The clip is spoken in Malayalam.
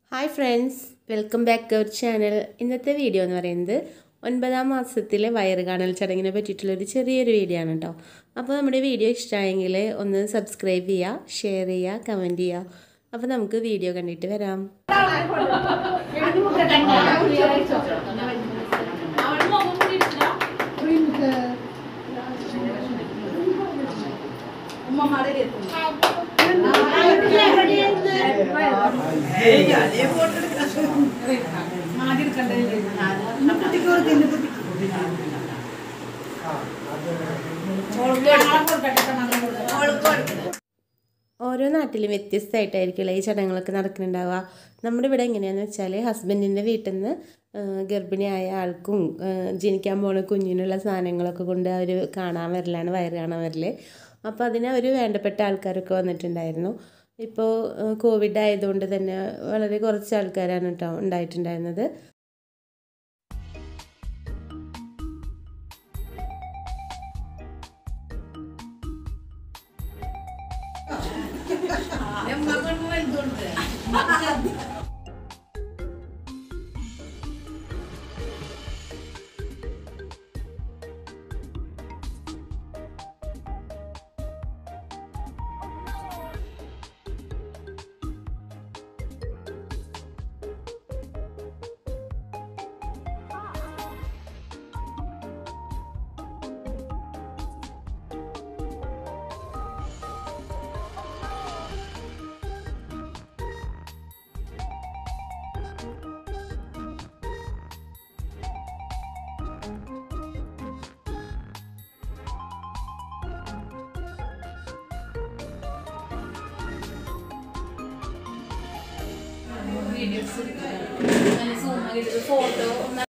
hi friends welcome back to our channel ഇന്നത്തെ വീഡിയോ എന്ന് പറയുന്നത് ഒൻപതാം മാസത്തിലെ വയറ് കാണൽ ചടങ്ങിനെ പറ്റിയിട്ടുള്ളൊരു ചെറിയൊരു വീഡിയോ ആണ് കേട്ടോ അപ്പോൾ നമ്മുടെ വീഡിയോ ഇഷ്ടമായെങ്കിൽ ഒന്ന് സബ്സ്ക്രൈബ് ചെയ്യുക ഷെയർ ചെയ്യുക കമൻറ്റ് ചെയ്യുക അപ്പോൾ നമുക്ക് വീഡിയോ കണ്ടിട്ട് വരാം ഓരോ നാട്ടിലും വ്യത്യസ്തമായിട്ടായിരിക്കുമല്ലോ ഈ ചടങ്ങുകളൊക്കെ നടക്കുന്നുണ്ടാവുക നമ്മുടെ ഇവിടെ എങ്ങനെയാണെന്ന് വെച്ചാൽ ഹസ്ബൻഡിൻ്റെ വീട്ടിൽ നിന്ന് ഗർഭിണിയായ ആൾക്കും ആ, ജനിക്കാൻ പോണ കുഞ്ഞിനുള്ള സാധനങ്ങളൊക്കെ കൊണ്ട് അവർ കാണാൻ വരലാണ് വയറ് കാണാൻ വരല് അപ്പോൾ അതിന് അവർ വേണ്ടപ്പെട്ട ആൾക്കാരൊക്കെ വന്നിട്ടുണ്ടായിരുന്നു ഇപ്പോൾ കോവിഡ് ആയതുകൊണ്ട് തന്നെ വളരെ കുറച്ച് ആൾക്കാരാണ് കേട്ടോ ഉണ്ടായിട്ടുണ്ടായിരുന്നത് ഫോട്ടോ